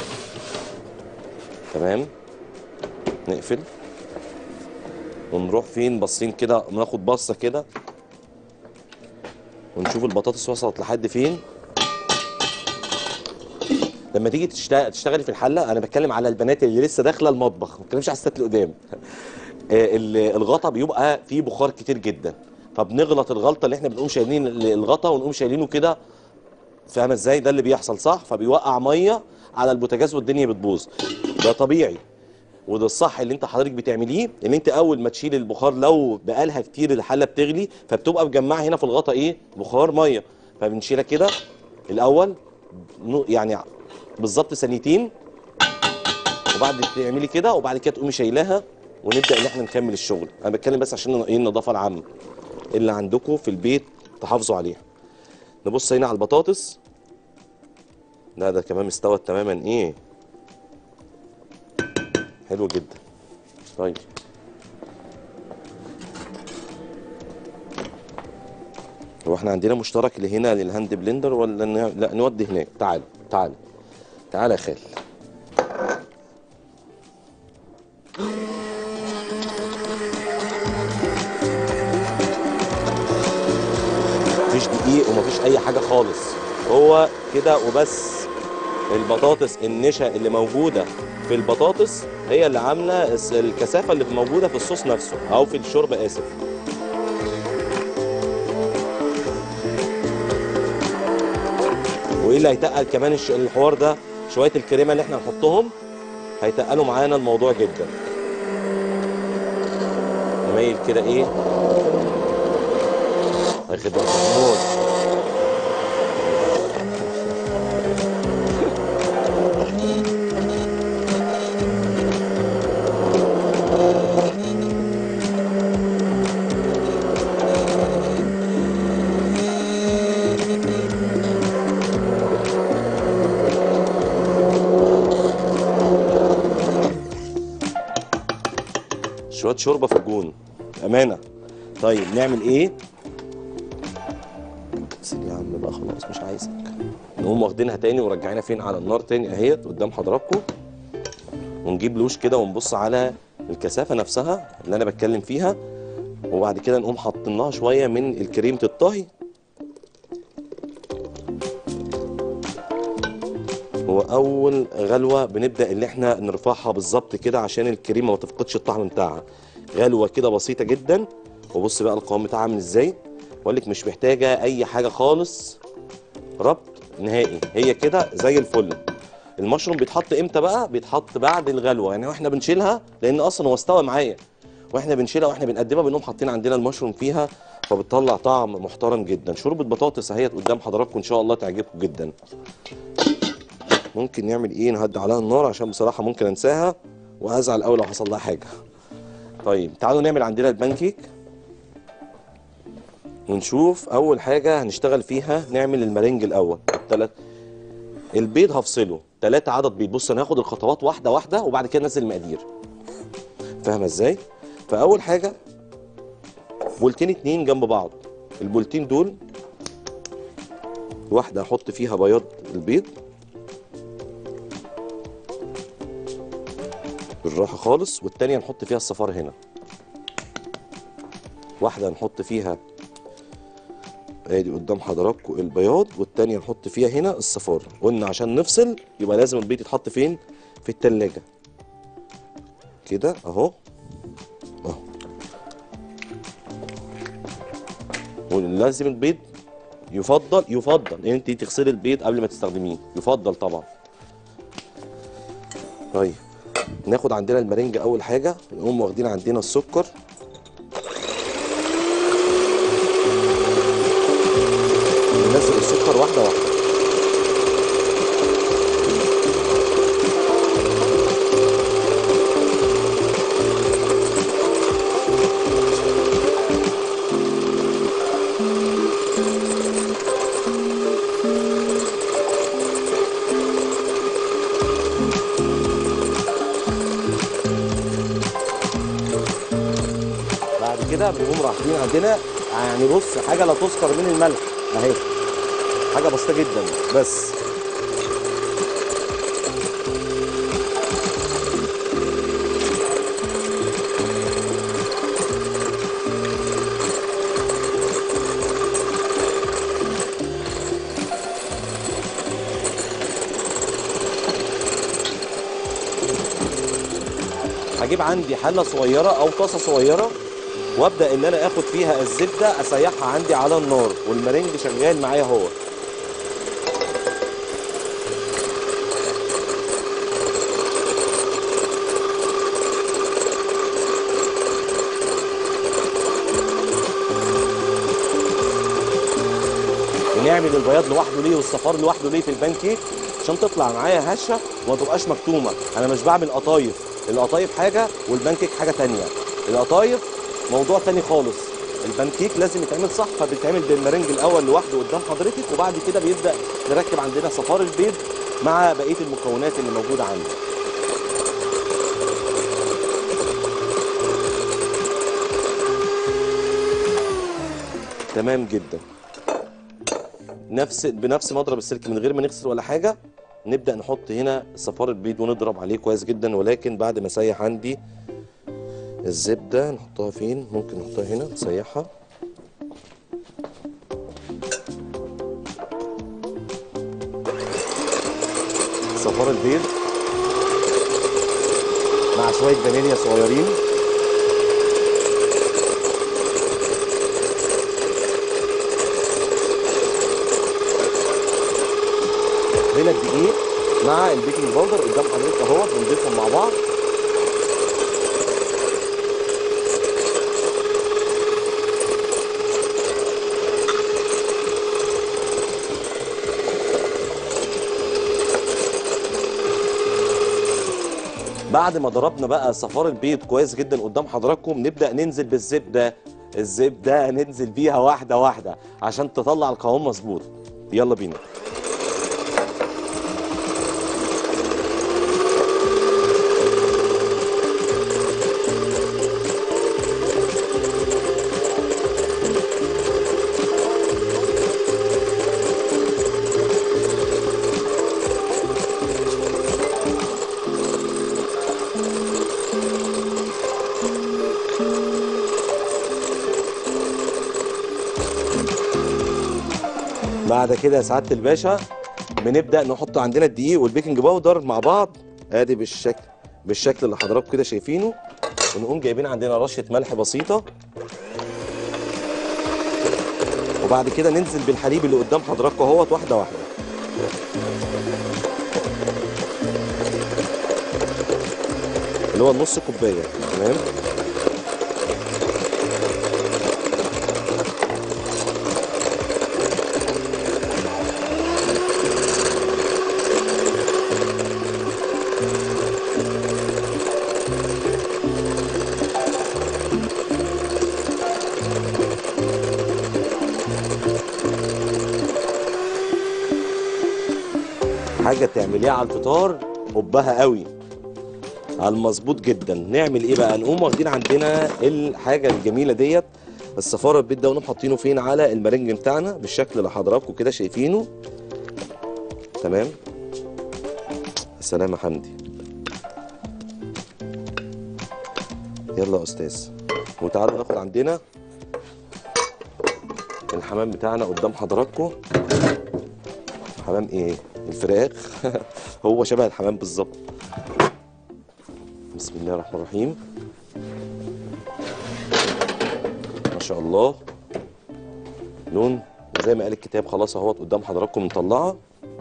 تمام نقفل ونروح فين باصين كده ناخد بصه كده ونشوف البطاطس وصلت لحد فين لما تيجي تشتغل تشتغلي في الحله انا بتكلم على البنات اللي لسه داخله المطبخ ما بتكلمش على الستات اللي قدام آه، ال- الغطا بيبقى فيه بخار كتير جدا فبنغلط الغلطه اللي احنا بنقوم شايلين ال- الغطا ونقوم شايلينه كده فاهمه ازاي ده اللي بيحصل صح فبيوقع ميه على البوتاجاز والدنيا بتبوظ ده طبيعي وده الصح اللي انت حضرتك بتعمليه ان انت اول ما تشيل البخار لو بقالها كتير الحله بتغلي فبتبقى مجمعه هنا في الغطا ايه بخار ميه فبنشيلها كده الاول نو- يعني بالظبط ثانيتين وبعد تعملي كده وبعد كده تقومي شايلاها ونبدا ان احنا نكمل الشغل انا بتكلم بس عشان ايه النظافه العامه اللي عندكم في البيت تحافظوا عليها نبص هنا على البطاطس لا ده كمان استوت تماما ايه حلو جدا طيب هو احنا عندنا مشترك لهنا للهاند بلندر ولا ن... لا نودي هناك تعال تعال تعال يا خال مفيش دقيق ومفيش اي حاجه خالص هو كده وبس البطاطس النشا اللي موجوده في البطاطس هي اللي عامله الس- الكثافه اللي موجوده في الصوص نفسه او في الشوربه اسف وايه اللي هيتقل كمان الش- الحوار ده شويه الكريمه اللي احنا هنحطهم هيتقلوا معانا الموضوع جدا نميل كده ايه هيخدم محمود شويه شوربه في الجون امانه طيب نعمل ايه سيدي يا عم بقى خلاص مش عايزك نقوم واخدينها تاني وراجعينها فين على النار تاني اهيت قدام حضراتكم ونجيب لوش كده ونبص على الكثافه نفسها اللي انا بتكلم فيها وبعد كده نقوم حاطين لها شويه من الكريمه الطهي هو اول غلوه بنبدا اللي احنا نرفعها بالظبط كده عشان الكريمه ما تفقدش الطعم بتاعها غلوه كده بسيطه جدا وبص بقى القوام بتاعها عامل ازاي بقول لك مش محتاجه اي حاجه خالص ربط نهائي هي كده زي الفل المشروم بيتحط امتى بقى بيتحط بعد الغلوه يعني واحنا بنشيلها لان اصلا هو استوى معايا واحنا بنشيلها واحنا بنقدمها بنقوم حاطين عندنا المشروم فيها فبتطلع طعم محترم جدا شوربه بطاطس اهيت قدام حضراتكم ان شاء الله تعجبكم جدا ممكن نعمل ايه نهدي عليها النار عشان بصراحه ممكن انساها وازعل قوي لو حصل لها حاجه طيب تعالوا نعمل عندنا البانكيك ونشوف اول حاجه هنشتغل فيها نعمل المارينج الاول التلات البيض هفصله ثلاثة عدد بيض بص انا هاخد الخطوات واحده واحده وبعد كده انزل المقادير فاهمه ازاي فاول حاجه بولتين اتنين جنب بعض البولتين دول واحده هحط فيها بياض البيض بالراحه خالص والتانيه نحط فيها الصفار هنا واحده نحط فيها ادي قدام حضراتكم البياض والتانية نحط فيها هنا الصفار قلنا عشان نفصل يبقى لازم البيض يتحط فين في التلاجة كده اهو اهو ولازم البيض يفضل يفضل ان انت تغسلي البيض قبل ما تستخدميه يفضل طبعا طيب ناخد عندنا المارينجا اول حاجه نقوم واخدين عندنا السكر ننزل السكر واحده واحده بعد كده بنقوم رايحين عندنا يعني بص حاجه لا تذكر من الملح اهي حاجه بسيطه جدا بس هجيب عندي حله صغيره او طاسه صغيره وابدا ان انا اخد فيها الزبده اسيحها عندي على النار والمارينج شغال معايا هو ونعمل البياض لوحده ليه والصفار لوحده ليه في البان كيك عشان تطلع معايا هشه وما تبقاش مكتومه انا مش بعمل قطايف القطايف حاجه والبان كيك حاجه تانية القطايف موضوع تاني خالص البان كيك لازم يتعمل صح فبيتعمل بالمارنج الاول لوحده قدام حضرتك وبعد كده بيبدا نركب عندنا صفار البيض مع بقيه المكونات اللي موجوده عندي تمام جدا نفس بنفس مضرب السلك من غير ما نغسل ولا حاجه نبدا نحط هنا صفار البيض ونضرب عليه كويس جدا ولكن بعد ما اسيح عندي الزبده نحطها فين ممكن نحطها هنا نسيحها صفار البيض مع شويه فانيليا صغيرين هنا الدقيق مع البيكنج باودر قدام حضرتك اهوت بنضيفهم مع بعض بعد ما ضربنا بقى صفار البيض كويس جدا قدام حضراتكم نبدا ننزل بالزبده الزبده ننزل بيها واحده واحده عشان تطلع القوام مظبوط يلا بينا بعد كده يا سعاده الباشا بنبدا نحط عندنا الدقيق والبيكنج باودر مع بعض ادي بالشكل بالشكل اللي حضراتكم كده شايفينه ونقوم جايبين عندنا رشه ملح بسيطه وبعد كده ننزل بالحليب اللي قدام حضراتكم اهوت واحده واحده اللي هو نص كوبايه تمام حاجه تعمليها على الفطار حبها قوي على المظبوط جدا نعمل ايه بقى نقوم واخدين عندنا الحاجه الجميله ديت الصفاره البيض ده ونقوم حاطينه فين على المرنج بتاعنا بالشكل اللي حضراتكم كده شايفينه تمام يا سلام يا حمدي يلا يا استاذ وتعالوا ناخد عندنا الحمام بتاعنا قدام حضراتكم حمام ايه الفراخ هو شبه الحمام بالظبط بسم الله الرحمن الرحيم ما شاء الله لون زي ما قال الكتاب خلاص اهوت قدام حضراتكم مطلعه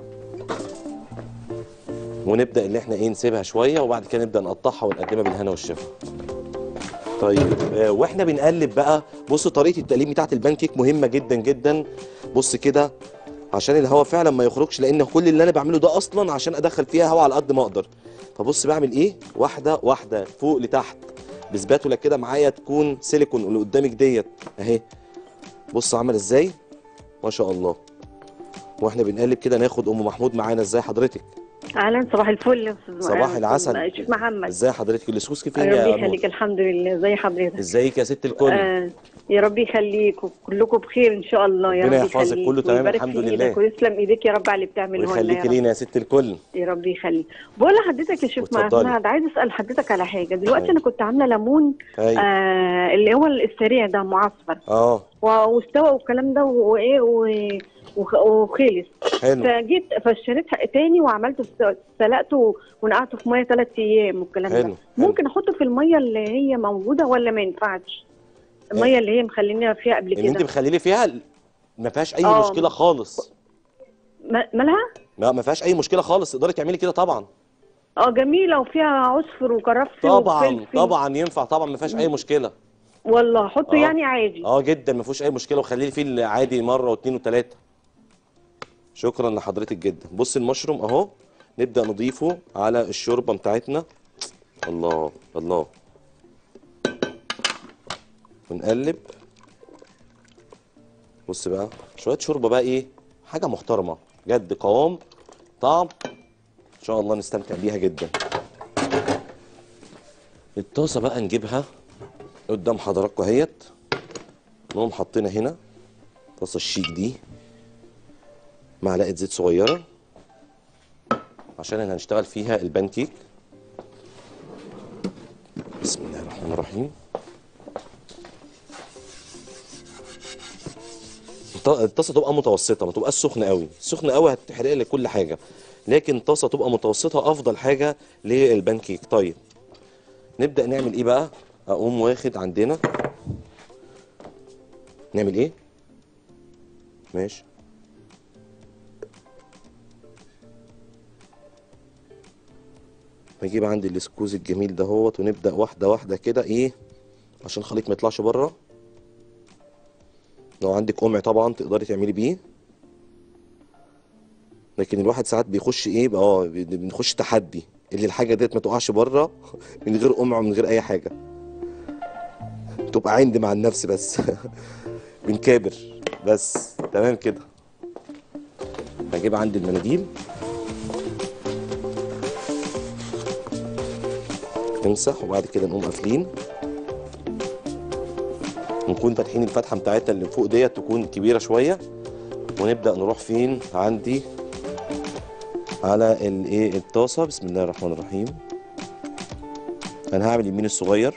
ونبدا ان احنا ايه نسيبها شويه وبعد كده نبدا نقطعها ونقدمها بالهنا والشفا طيب آه، واحنا بنقلب بقى بص طريقه التقليب بتاعت البانكيك مهمه جدا جدا بص كده عشان الهواء فعلا ما يخرجش لان كل اللي انا بعمله ده اصلا عشان ادخل فيها هواء على قد ما اقدر فبص بعمل ايه واحده واحده فوق لتحت بسباتولا كده معايا تكون سيليكون اللي قدامك ديت اهي بص عمل ازاي ما شاء الله واحنا بنقلب كده ناخد ام محمود معانا ازاي حضرتك اهلا صباح الفل يا استاذ صباح العسل. شيخ محمد ازاي حضرتك السوسكي فين ربي يا نور يخليك الحمد لله زي حضرتك ازيك يا ست الكل آه يا رب يخليك وكلكم بخير ان شاء الله يا ربنا رب يحفظك، يخليك كله تمام ويبارك الحمد في لله. إيدك ويسلم ايديك يا رب على اللي بتعمله لنا ويخليكي يا رب لينا يا ست الكل يا رب يخليك بقول لحضرتك يا شيخ اتفضلي. محمد عايز اسال حضرتك على حاجه دلوقتي أيوة. انا كنت عامله ليمون ايوه آه اللي هو السريع ده معصفر اه و- واستوى والكلام ده وايه و- وخ- وخلص حلو فجيت فاشتريت تاني وعملته س- سلقته ونقعته في ميه ثلاث ايام والكلام حلو، ده حلو. ممكن احطه في الميه اللي هي موجوده ولا ما ينفعش الميه اللي هي مخلينها فيها قبل اللي انت كده مخليه فيها ما فيهاش اي آه. مشكله خالص ما- مالها لا ما فيهاش اي مشكله خالص تقدري تعملي كده طبعا اه جميله وفيها عصفر وكرفس طبعا وفلفل. طبعا ينفع طبعا ما فيهاش اي مشكله والله احطه آه. يعني عادي اه جدا ما فيهوش اي مشكله وخليه فيه العادي مره واثنين وثلاثه شكرا لحضرتك جدا بص المشروم اهو نبدا نضيفه على الشوربه بتاعتنا الله الله ونقلب بص بقى شويه شوربه بقى ايه حاجه محترمه جد قوام طعم ان شاء الله نستمتع بيها جدا الطاسه بقى نجيبها قدام حضراتكم اهيت نقوم حاطينها هنا الطاسه الشيك دي معلقه زيت صغيره عشان احنا هنشتغل فيها البانكيك بسم الله الرحمن الرحيم الط- الطاسه تبقى متوسطه ما تبقاش سخنه قوي سخنه قوي هتحرق لك كل حاجه لكن الطاسه تبقى متوسطه افضل حاجه للبانكيك طيب نبدا نعمل ايه بقى اقوم واخد عندنا نعمل ايه ماشي بجيب عندي الاسكوز الجميل دهوت ونبدا واحده واحده كده ايه عشان الخليط ما يطلعش بره لو عندك قمع طبعا تقدري تعملي بيه لكن الواحد ساعات بيخش ايه بقى اه بي- بنخش تحدي اللي الحاجه ديت ما تقعش بره من غير قمع ومن غير اي حاجه تبقى عندي مع النفس بس بنكابر بس تمام كده هجيب عندي المناديل نمسح وبعد كده نقوم قافلين ونكون فاتحين الفتحه بتاعتنا اللي فوق ديت تكون كبيره شويه ونبدا نروح فين عندي على الايه الطاسه بسم الله الرحمن الرحيم انا هعمل يمين الصغير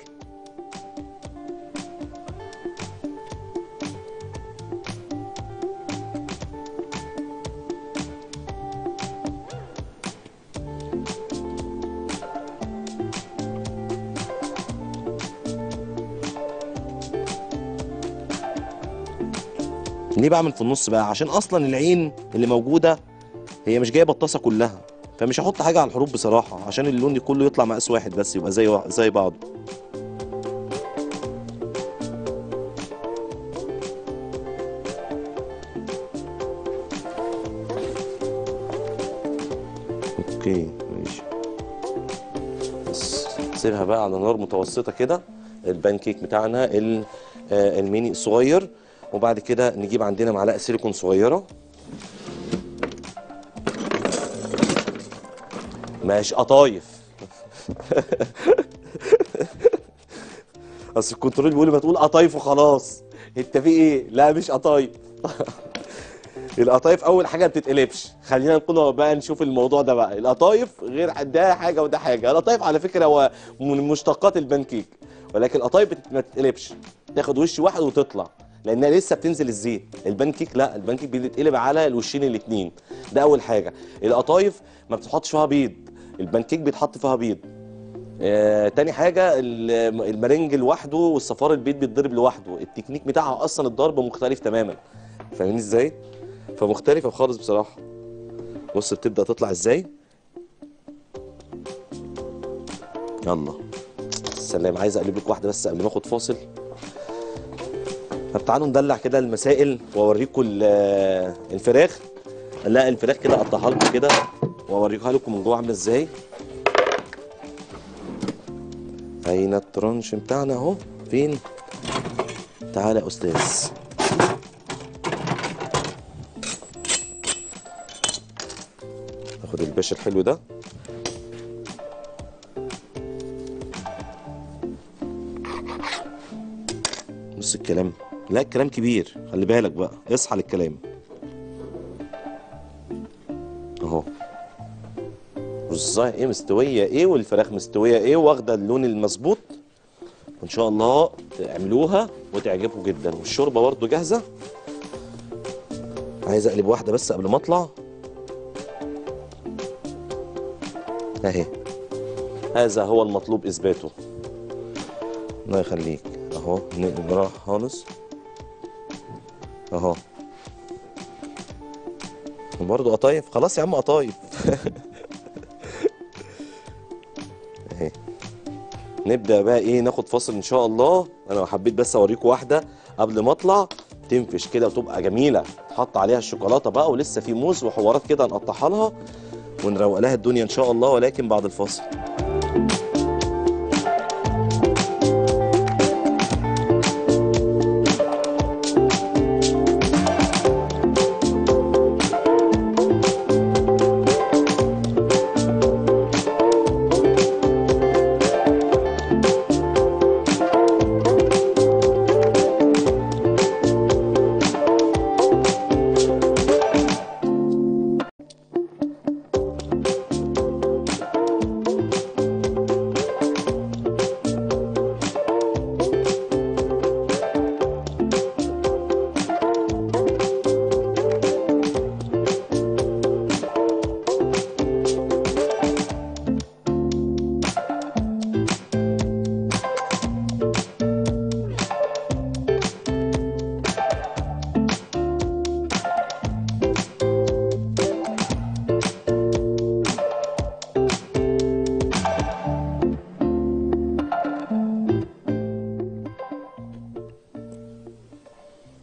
ليه بعمل في النص بقى عشان اصلا العين اللي موجوده هي مش جايبه الطاسه كلها فمش هحط حاجه على الحروف بصراحه عشان اللون كله يطلع مقاس واحد بس يبقى زي زي بعضه اوكي ماشي بس سيبها بقى على نار متوسطه كده البانكيك بتاعنا ال- آه، الميني الصغير وبعد كده نجيب عندنا معلقه سيليكون صغيره مش قطايف اصل الكنترول بيقول لي ما تقول قطايف وخلاص انت في ايه لا مش قطايف القطايف اول حاجه ما بتتقلبش خلينا نكون بقى نشوف الموضوع ده بقى القطايف غير ده حاجه وده حاجه القطايف على فكره هو من مشتقات البانكيك ولكن القطايف بت- ما تتقلبش تاخد وش واحد وتطلع لانها لسه بتنزل الزيت البانكيك لا البانكيك بيتقلب على الوشين الاثنين ده اول حاجه القطايف ما بتحطش فيها بيض البانكيك بيتحط فيها بيض آه، تاني حاجة ال- المارينج لوحده والصفار البيض بيتضرب لوحده التكنيك بتاعها أصلا الضرب مختلف تماما فاهمين ازاي؟ فمختلفة خالص بصراحة بص بتبدأ تطلع ازاي يلا سلام عايز اقلب لكم واحدة بس قبل ما اخد فاصل طب تعالوا ندلع كده المسائل واوريكم ال- الفراخ لا الفراخ كده اقطعها لكم كده واوريها لكم من جوه عامله ازاي اين الترانش بتاعنا اهو فين تعالى يا استاذ ناخد الباشا الحلو ده بص الكلام لا الكلام كبير خلي بالك بقى اصحى للكلام اهو رزاية ايه مستوية ايه والفراخ مستوية ايه واخدة اللون المظبوط وان شاء الله تعملوها وتعجبكم جدا والشوربة برضو جاهزة عايز اقلب واحدة بس قبل ما اطلع اهي هذا هو المطلوب اثباته الله يخليك اهو نقرا خالص اهو وبرضه قطايف خلاص يا عم قطايف اهي نبدا بقى ايه ناخد فاصل ان شاء الله انا حبيت بس اوريكم واحده قبل ما اطلع تنفش كده وتبقى جميله تحط عليها الشوكولاته بقى ولسه في موز وحوارات كده نقطعها لها ونروق لها الدنيا ان شاء الله ولكن بعد الفاصل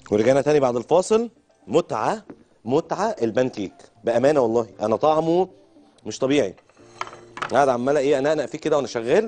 ورجعنا تاني بعد الفاصل متعه متعه البان كيك بامانه والله انا طعمه مش طبيعي قاعد عمال ايه انقنق فيه كده وانا شغال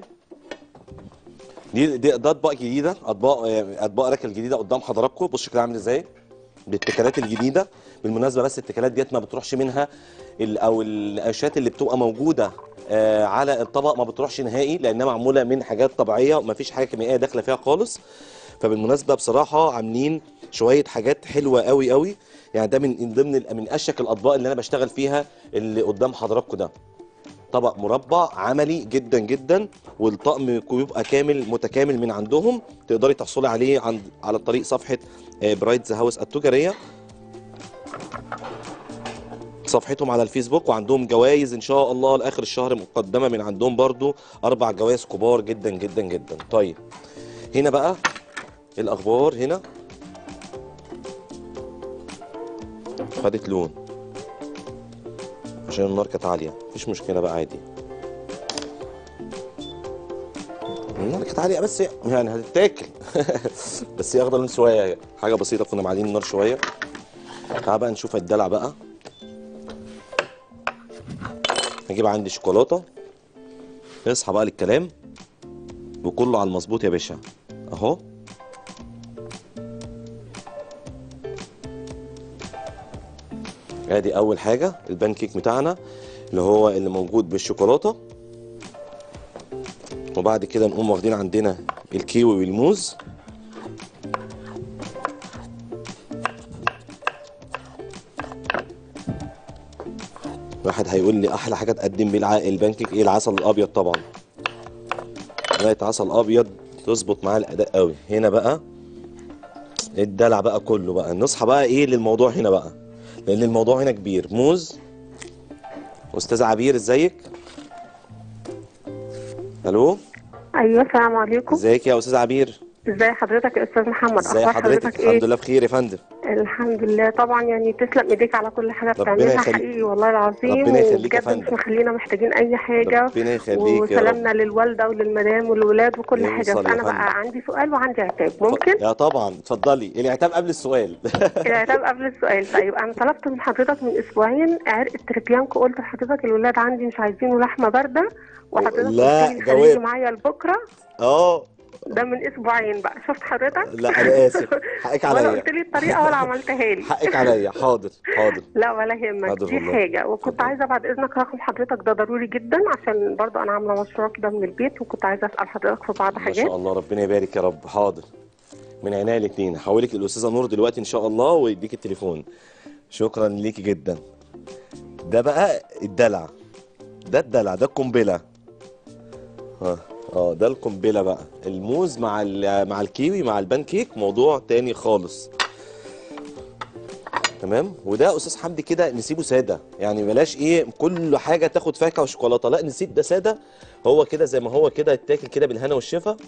دي دي ده اطباق جديده اطباق آه، اطباق ركل جديده قدام حضراتكم بصوا كده عامل ازاي بالاتكالات الجديده بالمناسبه بس الاتكالات ديت ما بتروحش منها ال- او القشات اللي بتبقى موجوده آه، على الطبق ما بتروحش نهائي لانها معموله من حاجات طبيعيه وما فيش حاجه كيميائيه داخله فيها خالص فبالمناسبه بصراحه عاملين شويه حاجات حلوه قوي قوي يعني ده من من ضمن ال- من اشك الاطباق اللي انا بشتغل فيها اللي قدام حضراتكم ده طبق مربع عملي جدا جدا والطقم بيبقى كامل متكامل من عندهم تقدري تحصلي عليه عند على طريق صفحه آه، برايتز هاوس التجاريه صفحتهم على الفيسبوك وعندهم جوائز ان شاء الله لاخر الشهر مقدمه من عندهم برضو اربع جوائز كبار جدا جدا جدا طيب هنا بقى الاخبار هنا خدت لون عشان النار كانت عاليه مفيش مشكله بقى عادي النار كانت عاليه بس يعني هتتاكل بس هي واخده لون شويه حاجه بسيطه كنا معلين النار شويه تعال بقى نشوف الدلع بقى هجيب عندي شوكولاته اصحى بقى للكلام وكله على المظبوط يا باشا اهو ادي اول حاجه البان كيك بتاعنا اللي هو اللي موجود بالشوكولاته وبعد كده نقوم واخدين عندنا الكيوي والموز واحد هيقول لي احلى حاجه تقدم بيه الع- البان كيك ايه العسل الابيض طبعا شويه عسل ابيض تظبط معاه الاداء قوي هنا بقى الدلع بقى كله بقى نصحى بقى ايه للموضوع هنا بقى لان الموضوع هنا كبير موز استاذ عبير ازيك الو ايوه السلام عليكم ازيك يا استاذ عبير ازي حضرتك يا استاذ محمد ازي اخبار حضرتك ايه الحمد لله بخير يا فندم الحمد لله طبعا يعني تسلم ايديك على كل حاجه ربنا بتعملها يخليك. حقيقي والله العظيم ربنا يخليك يا وبجد مش فندم. مخلينا محتاجين اي حاجه ربنا يخليك يا رب وسلامنا للوالده وللمدام والولاد وكل يوصل حاجه يا فانا فندم. بقى عندي سؤال وعندي عتاب ممكن يا طبعا اتفضلي العتاب قبل السؤال العتاب قبل السؤال طيب انا طلبت من حضرتك من اسبوعين عرق التريبيانكو قلت لحضرتك الولاد عندي مش عايزينه لحمه بارده وحضرتك لا، قلت لي خليكي جواب. معايا لبكره اه ده من اسبوعين بقى شفت حضرتك لا انا اسف حقك ولا عليا قلت لي الطريقه ولا عملتها لي حقك عليا حاضر حاضر لا ولا يهمك حاضر دي والله. حاجه وكنت اتفضل. عايزه بعد اذنك رقم حضرتك ده ضروري جدا عشان برضو انا عامله مشروع كده من البيت وكنت عايزه اسال حضرتك في بعض ما حاجات شاء الله ربنا يبارك يا رب حاضر من عينيا الاثنين هحولك للاستاذه نور دلوقتي ان شاء الله ويديك التليفون شكرا ليكي جدا ده بقى الدلع ده الدلع ده القنبله اه اه ده القنبله بقى الموز مع ال- مع الكيوي مع البان كيك موضوع تاني خالص تمام وده استاذ حمدي كده نسيبه ساده يعني بلاش ايه كل حاجه تاخد فاكهه وشوكولاته لا نسيب ده ساده هو كده زي ما هو كده يتاكل كده بالهنا والشفا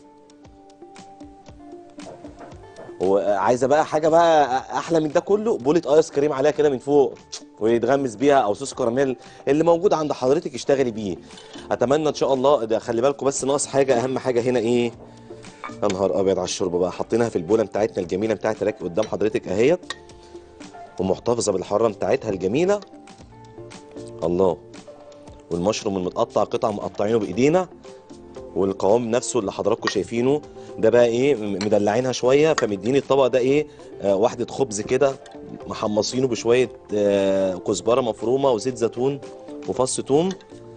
وعايزه بقى حاجه بقى احلى من ده كله بولة ايس كريم عليها كده من فوق ويتغمس بيها او صوص كراميل اللي موجود عند حضرتك اشتغلي بيه اتمنى ان شاء الله ده خلي بالكم بس ناقص حاجه اهم حاجه هنا ايه يا نهار ابيض على الشوربه بقى حاطينها في البوله بتاعتنا الجميله بتاعت راكب قدام حضرتك اهيت ومحتفظه بالحراره بتاعتها الجميله الله والمشروم المتقطع قطع مقطعينه بايدينا والقوام نفسه اللي حضراتكم شايفينه ده بقى ايه م- مدلعينها شويه فمديني الطبق ده ايه آه واحده خبز كده محمصينه بشويه آه كزبره مفرومه وزيت زيتون وفص ثوم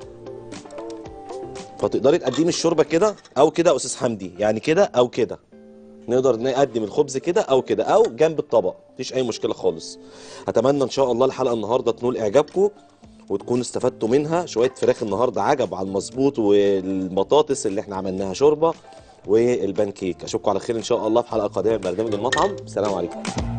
فتقدري تقدمي الشوربه كده او كده يا استاذ حمدي يعني كده او كده نقدر نقدم الخبز كده او كده او جنب الطبق مفيش اي مشكله خالص اتمنى ان شاء الله الحلقه النهارده تنول اعجابكم وتكونوا استفدتوا منها شويه فراخ النهارده عجب على المظبوط والبطاطس اللي احنا عملناها شوربه والبان كيك اشوفكم على خير ان شاء الله في حلقه قادمه من برنامج المطعم السلام عليكم